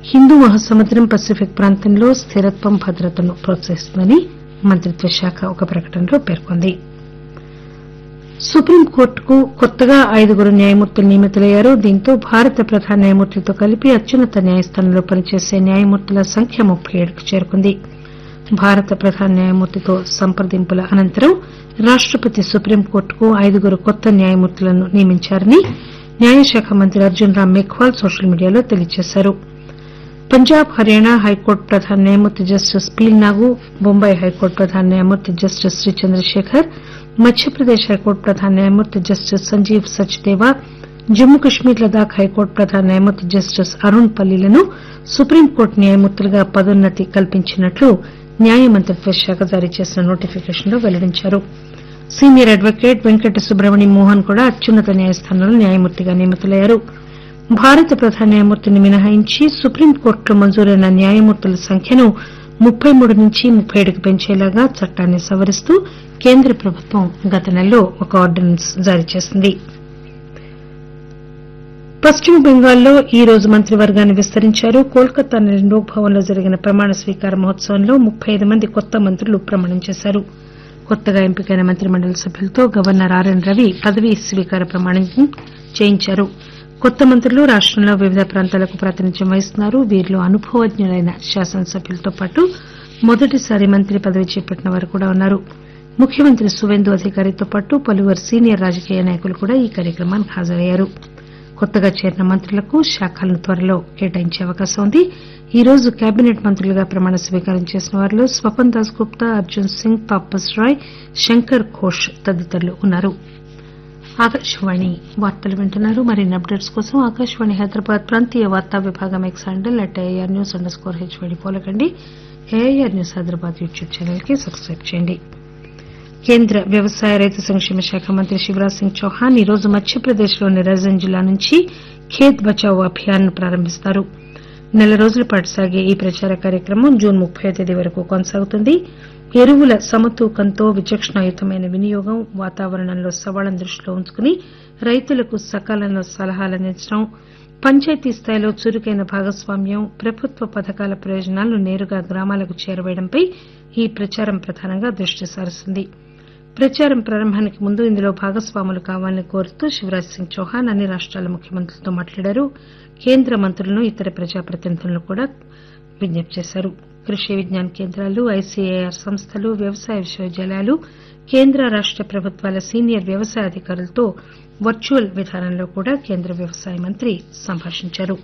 హిందూ మహాసముద్రం పసిఫిక్ ప్రాంతంలో స్థిరత్వం భద్రతను ప్రోత్సహిస్తుందని మంత్రిత్వ శాఖ ఒక ప్రకటనలో పేర్కొంది సుప్రీంకోర్టుకు కొత్తగా ఐదుగురు న్యాయమూర్తులు నియమితులయ్యారు దీంతో భారత ప్రధాన న్యాయమూర్తితో కలిపి అత్యున్నత న్యాయస్థానంలో పనిచేసే న్యాయమూర్తుల సంఖ్య ముప్పై ఏడుకు చేరుకుంది భారత ప్రధాన న్యాయమూర్తితో సంప్రదింపుల అనంతరం రాష్టపతి సుప్రీంకోర్టుకు ఐదుగురు కొత్త న్యాయమూర్తులను నియమించారని న్యాయశాఖ మంత్రి అర్జున్ రామ్ మేఘ్వాల్ సోషల్ మీడియాలో తెలియజేశారు పంజాబ్ హర్యానా హైకోర్టు ప్రధాన న్యాయమూర్తి జస్టిస్ పీల్ నాగు బొంబాయి హైకోర్టు ప్రధాన న్యాయమూర్తి జస్టిస్ శ్రీ చంద్రశేఖర్ మధ్యప్రదేశ్ హైకోర్టు ప్రధాన న్యాయమూర్తి జస్టిస్ సంజీవ్ సచ్దేవా జమ్మూ కశ్మీర్ లదాఖ్ హైకోర్టు ప్రధాన న్యాయమూర్తి జస్టిస్ అరుణ్ పల్లీలను సుప్రీంకోర్టు న్యాయమూర్తులుగా పదోన్నతి కల్పించినట్లు న్యాయ మంత్రిత్వ శాఖ జారీ చేసిన నోటిఫికేషన్లో వెల్లడించారు సీనియర్ అడ్వకేట్ వెంకట సుబ్రహ్మణ్యం మోహన్ కూడా అత్యున్నత న్యాయస్థానంలో న్యాయమూర్తిగా నియమితులయ్యారు భారత ప్రధాన న్యాయమూర్తిని మినహాయించి సుప్రీంకోర్టులో మంజూరైన న్యాయమూర్తుల సంఖ్యను ముప్పై మూడు నుంచి ముప్పై ఏడుకు పెంచేలాగా చట్టాన్ని సవరిస్తూ కేంద్ర ప్రభుత్వం గత నెలలో ఒక ఆర్డినెన్స్ జారీ చేసింది పశ్చిమ బెంగాల్లో ఈ రోజు మంత్రివర్గాన్ని విస్తరించారు కోల్కతాలోని లోక్ భవన్ లో జరిగిన ప్రమాణ స్వీకార మహోత్సవంలో ముప్పై ఐదు మంది కొత్త మంత్రులు ప్రమాణం చేశారు కొత్తగా ఎంపికైన మంత్రిమండలి సభ్యులతో గవర్నర్ ఆర్ఎన్ రవి పదవీ స్వీకార ప్రమాణం చేయించారు కొత్త మంత్రులు రాష్టంలో వివిధ ప్రాంతాలకు ప్రాతినిధ్యం వహిస్తున్నారు వీరిలో అనుభవజ్ఞులైన శాసనసభ్యులతో పాటు మొదటిసారి మంత్రి పదవి చేపట్టిన వారు కూడా ఉన్నారు ముఖ్యమంత్రి సువేందు అధికారితో పాటు పలువురు సీనియర్ రాజకీయ నాయకులు కూడా ఈ కార్యక్రమానికి హాజరయ్యారు కొత్తగా చేరిన మంత్రులకు శాఖలను త్వరలో కేటాయించే అవకాశం ఉంది ఈ రోజు కేబినెట్ మంత్రులుగా ప్రమాణ స్వీకారం చేసిన వారిలో స్వపన్ దాస్ గుప్తా అర్జున్ సింగ్ తాపస్ రాయ్ శంకర్ ఘోష్ తదితరులు ఉన్నారు ఆకాశవాణి వార్తలు వింటున్నారు మరిన్ని అప్డేట్స్ కోసం ఆకాశవాణి హైదరాబాద్ ప్రాంతీయ వార్తా విభాగం X handle at AIR news underscore HYD follow కండి AIR news Hyderabad YouTube channel కి సబ్స్క్రైబ్ చేయండి కేంద్ర వ్యవసాయ రైతు సంక్షేమ శాఖ మంత్రి శివరాజ్ సింగ్ చౌహాన్ ఈరోజు మధ్యప్రదేశ్లోని రైజన్ జిల్లా నుంచి ఖేత్ బచావో అభియాన్ ను ప్రారంభిస్తారు నెల రోజుల పాటు సాగే ఈ ప్రచార కార్యక్రమం జూన్ ముప్పై తేదీ వరకు కొనసాగుతుంది ఎరువుల సమతూకంతో విచక్షణాయుతమైన వినియోగం వాతావరణంలో సవాళ్లను దృష్టిలో ఉంచుకుని రైతులకు సకాలంలో సలహాలు అందించడం పంచాయతీ స్థాయిలో చురుకైన భాగస్వామ్యం ప్రభుత్వ పథకాల ప్రయోజనాలను నేరుగా గ్రామాలకు చేరవేయడంపై ఈ ప్రచారం ప్రధానంగా దృష్టి సారిస్తుంది ప్రచారం ప్రారంభానికి ముందు ఇందులో భాగస్వాములు కావాలని కోరుతూ శివరాజ్ సింగ్ చౌహాన్ అన్ని రాష్టాల ముఖ్యమంత్రులతో మాట్లాడారు కేంద్ర మంత్రులను ఇతర ప్రజాప్రతినిధులను కూడా విజ్ఞప్తి చేశారు కృషి విజ్ఞాన కేంద్రాలు ఐసీఏఆర్ సంస్థలు వ్యవసాయ విశ్వవిద్యాలయాలు కేంద్ర రాష్ట ప్రభుత్వాల సీనియర్ వ్యవసాయ అధికారులతో వర్చువల్ విధానంలో కూడా కేంద్ర వ్యవసాయ మంత్రి సంభాషించారు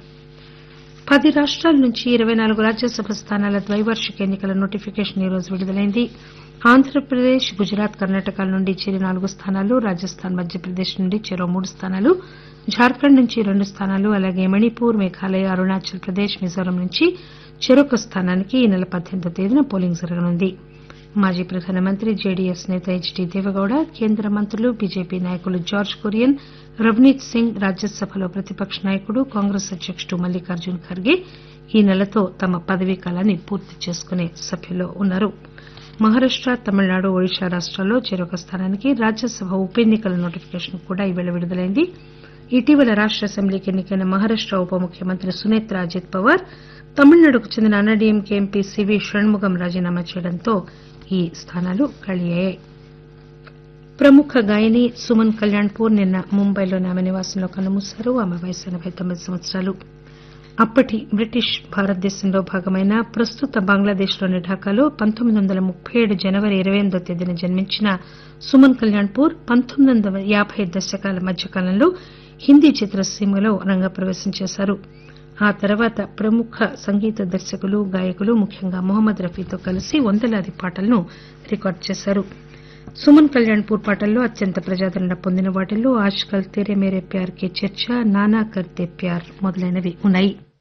పది రాష్టాల నుంచి ఇరవై నాలుగు రాజ్యసభ స్థానాల ద్వైవార్షిక ఎన్నికల నోటిఫికేషన్ ఈరోజు విడుదలైంది ఆంధ్రప్రదేశ్ గుజరాత్ కర్ణాటకల నుండి చెరి నాలుగు స్థానాలు రాజస్థాన్ మధ్యప్రదేశ్ నుండి చెరో మూడు స్థానాలు జార్ఖండ్ నుంచి రెండు స్థానాలు అలాగే మణిపూర్ మేఘాలయ అరుణాచల్ ప్రదేశ్ మిజోరాం నుంచి చెరొక స్థానానికి ఈ నెల పద్దెనిమిదో తేదీన పోలింగ్ జరగనుంది మాజీ ప్రధానమంత్రి జేడీఎస్ నేత హెచ్డీ దేవగౌడ కేంద్ర మంత్రులు బీజేపీ నాయకులు జార్జ్ కురియన్ రవనీత్ సింగ్ రాజ్యసభలో ప్రతిపక్ష నాయకుడు కాంగ్రెస్ అధ్యకుడు మల్లికార్జున్ ఖర్గే ఈ నెలతో తమ పదవీకాలాన్ని పూర్తి చేసుకునే సభ్యుల్లో ఉన్నారు మహారాష్ట తమిళనాడు ఒడిశా రాష్టాల్లో చెరొక స్థానానికి రాజ్యసభ ఉప ఎన్నికల నోటిఫికేషన్ కూడా ఈవేళ విడుదలైంది ఇటీవల రాష్ట అసెంబ్లీకి ఎన్నికైన మహారాష్ట ఉప ముఖ్యమంత్రి సునేత్ర అజిత్ పవార్ తమిళనాడుకు చెందిన అన్నాడీఎంకే ఎంపీ సివి షణ్ముగం రాజీనామా చేయడంతో ఈ స్థానాలు ఖాళీ అయ్యాయి ప్రముఖ గాయని సుమన్ కళ్యాణ్పూర్ నిన్న ముంబైలోని ఆమె నివాసంలో కన్నుమూశారు ఆమె వయసు ఎనబై తొమ్మిది సంవత్సరాలు అప్పటి బ్రిటిష్ భారతదేశంలో భాగమైన ప్రస్తుత బంగ్లాదేశ్లోని ఢాకాలో పంతొమ్మిది వందల ముప్పై ఏడు జనవరి ఇరవై ఎనిమిదో తేదీన జన్మించిన సుమన్ కళ్యాణ్పూర్ పంతొమ్మిది వందల యాబై దశకాల మధ్యకాలంలో హిందీ చిత్రసీమలో రంగప్రవేశం చేశారు ఆ తర్వాత ప్రముఖ సంగీత దర్శకులు గాయకులు ముఖ్యంగా మొహమ్మద్ రఫీతో కలిసి వందలాది పాటలను రికార్డు చేశారు సుమన్ కళ్యాణ్పూర్ పాటల్లో అత్యంత ప్రజాదరణ పొందిన వాటిల్లో ఆజ్కల్ తెరే మేరే ప్యార్ కే చర్చ నానా కర్తే ప్యార్ మొదలైనవి ఉన్నాయి